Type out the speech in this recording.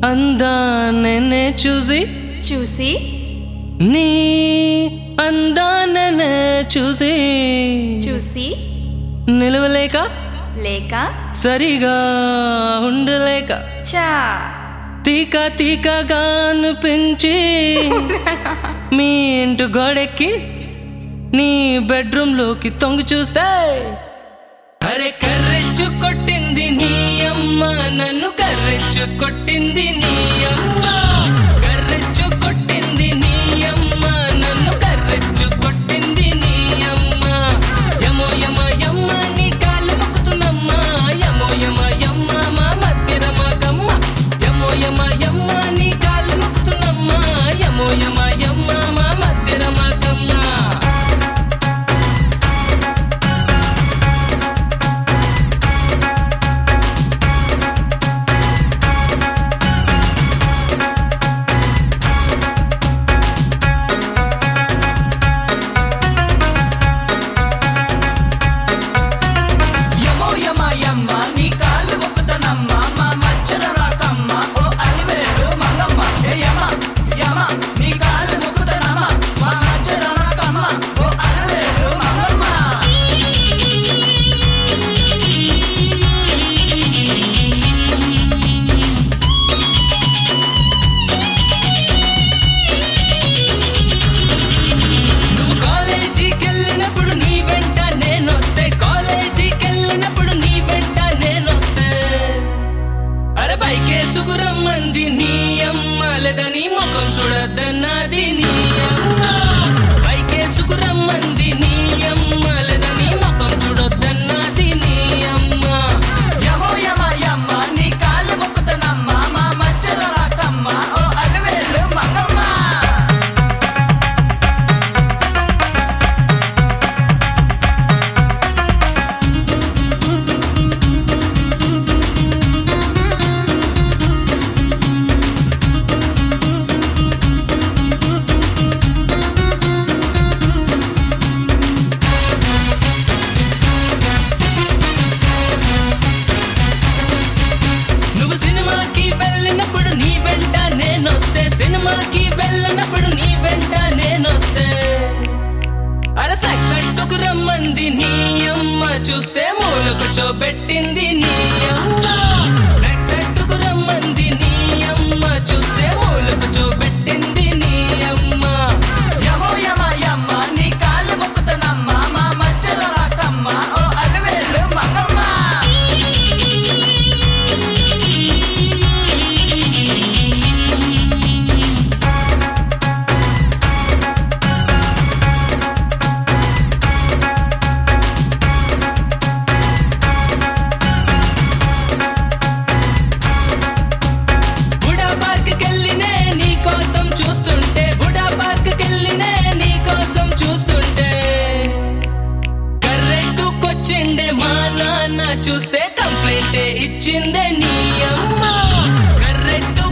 అందాన్నే చూసి చూసి నీ అందాన్నే చూసి చూసి నిలవలేక లేక సరిగా ఉండలేక చా తీక తీకగా అనిపించి మీ ఇంటి గోడెక్కి నీ బెడ్రూమ్ లోకి తొంగి చూస్తే అరే కర్రెచ్చు కొట్టింది నీ అమ్మ నన్ను కర్రెచ్చు కొట్టింది నీ అమ్మ కర్రెచ్చు కొట్టింది నీ అమ్మ నన్ను కర్రెచ్చు కొట్టింది నీ అమ్మ యమో యమ యమ్మ నీ కాళ్ళు మొక్కుతున్నమ్మా యమో యమ యమ్మ మా మధ్య రమగమ్మ యమో యమ యమ్మ నీ కాళ్ళు మొక్కుతున్నమ్మా యమో యమ యమ్మ మా మధ్య రమగమ్మ యమో యమ యమ్మ నీ కాళ్ళు మొక్కుతానమ్మ మా మచ్చల రాకమ్మ ఓ అలివేలు మంగమ్మ ఏ యమ యమ నీ కాళ్ళు మొక్కుతానమ్మ మా మచ్చల రాకమ్మ ఓ అలివేలు మంగమ్మ నువ్వు కాలేజీకి వెళ్ళినప్పుడు నీ వెంట నేనొస్తే కాలేజీకి వెళ్ళినప్పుడు నీ వెంట నేనొస్తే అరే బైకేసుకు రమ్మంది నీ అమ్మ లేదా నీ ముఖం చూడద్దన్నది నీ అమ్మ బైకేసుకు రమ్మంది నీ అమ్మ లేదా నీ ముఖం చూడొద్దన్నది నీ అమ్మ యమో యమ యమ్మ నీ కాళ్ళు మొక్కుతానమ్మ మా మచ్చల రాకమ్మ ఓ అలివేలు మంగమ్మ నువ్వు సినిమాకి వెళ్ళినప్పుడు నీ వెంట నేనొస్తే సినిమాకి వెళ్ళినప్పుడు నీ వెంట నేనొస్తే అరే సెక్స్ అంటుకు రమ్మంది నీ అమ్మ చూస్తే మూలకు చూపెట్టింది నీ అమ్మ సెక్స్ అంటుకు రమ్మంది నీ అమ్మ చూస్తే మూలకు చూపెట్టింది నీ అమ్మ యమో యమ యమ్మ నీ కాళ్ళు మొక్కుతానమ్మ మా మచ్చల రాకమ్మ ఓ అలివేలు మంగమ్మ బుడా పార్క్ కెళ్ళినే నీ కోసం చూస్తుంటే బుడా పార్క్ కెళ్ళినే నీ కోసం చూస్తుంటే కర్రెట్టుకొచ్చిండే మా నాన్న చూస్తే కంప్లైంట్ ఇచ్చిందే నీ అమ్మ కర్రెట్టు